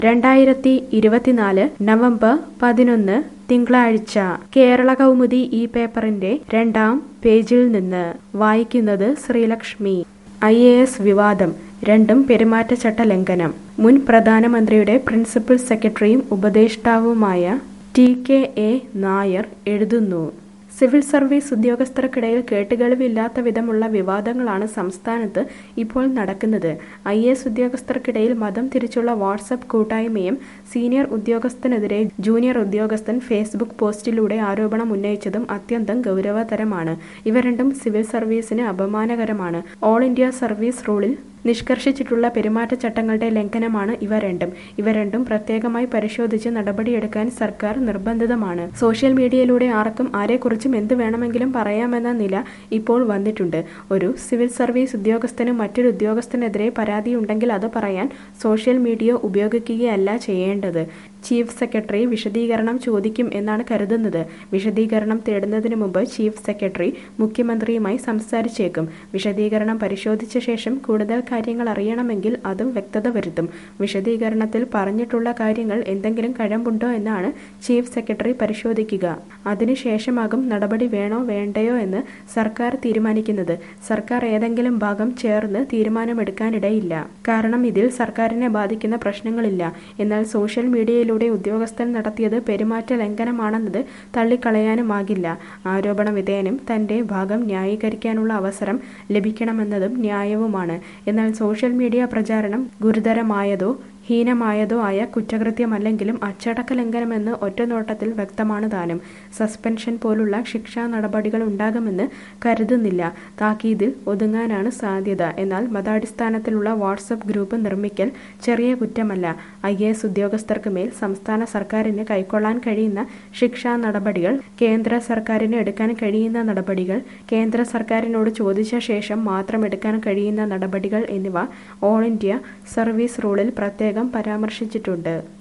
രണ്ടായിരത്തി ഇരുപത്തിനാല് നവംബർ പതിനൊന്ന് തിങ്കളാഴ്ച കേരള കൗമുദി ഈ പേപ്പറിന്റെ രണ്ടാം പേജിൽ നിന്ന് വായിക്കുന്നത് ശ്രീലക്ഷ്മി ഐ എ എസ് വിവാദം രണ്ടും പെരുമാറ്റച്ചട്ട ലംഘനം മുൻ പ്രധാനമന്ത്രിയുടെ പ്രിൻസിപ്പൽ സെക്രട്ടറിയും ഉപദേഷ്ടാവുമായ ടി കെ എ നായർ എഴുതുന്നു സിവിൽ സർവീസ് ഉദ്യോഗസ്ഥർക്കിടയിൽ കേട്ടുകേൾവില്ലാത്ത വിധമുള്ള വിവാദങ്ങളാണ് സംസ്ഥാനത്ത് ഇപ്പോൾ നടക്കുന്നത് ഐ എസ് ഉദ്യോഗസ്ഥർക്കിടയിൽ മതം തിരിച്ചുള്ള വാട്സപ്പ് കൂട്ടായ്മയും സീനിയർ ഉദ്യോഗസ്ഥനെതിരെ ജൂനിയർ ഉദ്യോഗസ്ഥൻ ഫേസ്ബുക്ക് പോസ്റ്റിലൂടെ ആരോപണം ഉന്നയിച്ചതും അത്യന്തം ഗൗരവതരമാണ് ഇവ രണ്ടും സിവിൽ സർവീസിന് അപമാനകരമാണ് ഓൾ ഇന്ത്യ സർവീസ് റൂളിൽ നിഷ്കർഷിച്ചിട്ടുള്ള പെരുമാറ്റച്ചട്ടങ്ങളുടെ ലംഘനമാണ് ഇവ രണ്ടും ഇവ രണ്ടും പ്രത്യേകമായി പരിശോധിച്ച് നടപടിയെടുക്കാൻ സർക്കാർ നിർബന്ധിതമാണ് സോഷ്യൽ മീഡിയയിലൂടെ ആർക്കും ആരെക്കുറിച്ചും എന്ത് വേണമെങ്കിലും പറയാമെന്ന നില ഇപ്പോൾ വന്നിട്ടുണ്ട് ഒരു സിവിൽ സർവീസ് ഉദ്യോഗസ്ഥന് മറ്റൊരു ഉദ്യോഗസ്ഥനെതിരെ പരാതിയുണ്ടെങ്കിൽ അത് പറയാൻ സോഷ്യൽ മീഡിയ ഉപയോഗിക്കുകയല്ല ചെയ്യേണ്ടത് ചീഫ് സെക്രട്ടറി വിശദീകരണം ചോദിക്കും എന്നാണ് കരുതുന്നത് വിശദീകരണം തേടുന്നതിന് മുമ്പ് ചീഫ് സെക്രട്ടറി മുഖ്യമന്ത്രിയുമായി സംസാരിച്ചേക്കും വിശദീകരണം പരിശോധിച്ച ശേഷം കൂടുതൽ കാര്യങ്ങൾ അറിയണമെങ്കിൽ അതും വ്യക്തത വരുത്തും വിശദീകരണത്തിൽ പറഞ്ഞിട്ടുള്ള കാര്യങ്ങൾ എന്തെങ്കിലും കഴമ്പുണ്ടോ എന്നാണ് ചീഫ് സെക്രട്ടറി പരിശോധിക്കുക അതിനുശേഷമാകും നടപടി വേണോ വേണ്ടയോ എന്ന് സർക്കാർ തീരുമാനിക്കുന്നത് സർക്കാർ ഏതെങ്കിലും ഭാഗം ചേർന്ന് തീരുമാനമെടുക്കാനിടയില്ല കാരണം ഇതിൽ സർക്കാരിനെ ബാധിക്കുന്ന പ്രശ്നങ്ങളില്ല എന്നാൽ സോഷ്യൽ മീഡിയയിലൂടെ ഉദ്യോഗസ്ഥൻ നടത്തിയത് പെരുമാറ്റ ലംഘനമാണെന്നത് തള്ളിക്കളയാനുമാകില്ല ആരോപണ വിധേയനും തന്റെ ഭാഗം ന്യായീകരിക്കാനുള്ള അവസരം ലഭിക്കണമെന്നതും ന്യായവുമാണ് എന്നാൽ സോഷ്യൽ മീഡിയ പ്രചാരണം ഗുരുതരമായതോ ഹീനമായതോ ആയ കുറ്റകൃത്യമല്ലെങ്കിലും അച്ചടക്ക ലംഘനമെന്ന് ഒറ്റനോട്ടത്തിൽ വ്യക്തമാണ് താനും സസ്പെൻഷൻ പോലുള്ള ശിക്ഷാ നടപടികൾ ഉണ്ടാകുമെന്ന് കരുതുന്നില്ല താക്കീതിൽ ഒതുങ്ങാനാണ് സാധ്യത എന്നാൽ മതാടിസ്ഥാനത്തിലുള്ള വാട്സപ്പ് ഗ്രൂപ്പ് നിർമ്മിക്കൽ ചെറിയ കുറ്റമല്ല ഐ എ എസ് ഉദ്യോഗസ്ഥർക്ക് മേൽ സംസ്ഥാന സർക്കാരിന് കൈക്കൊള്ളാൻ കഴിയുന്ന ശിക്ഷാ നടപടികൾ കേന്ദ്ര സർക്കാരിന് എടുക്കാൻ കഴിയുന്ന നടപടികൾ കേന്ദ്ര സർക്കാരിനോട് ചോദിച്ച ശേഷം മാത്രം എടുക്കാൻ കഴിയുന്ന നടപടികൾ എന്നിവ ഓൾ ഇന്ത്യ സർവീസ് റൂളിൽ പ്രത്യേകം പരാമർശിച്ചിട്ടുണ്ട്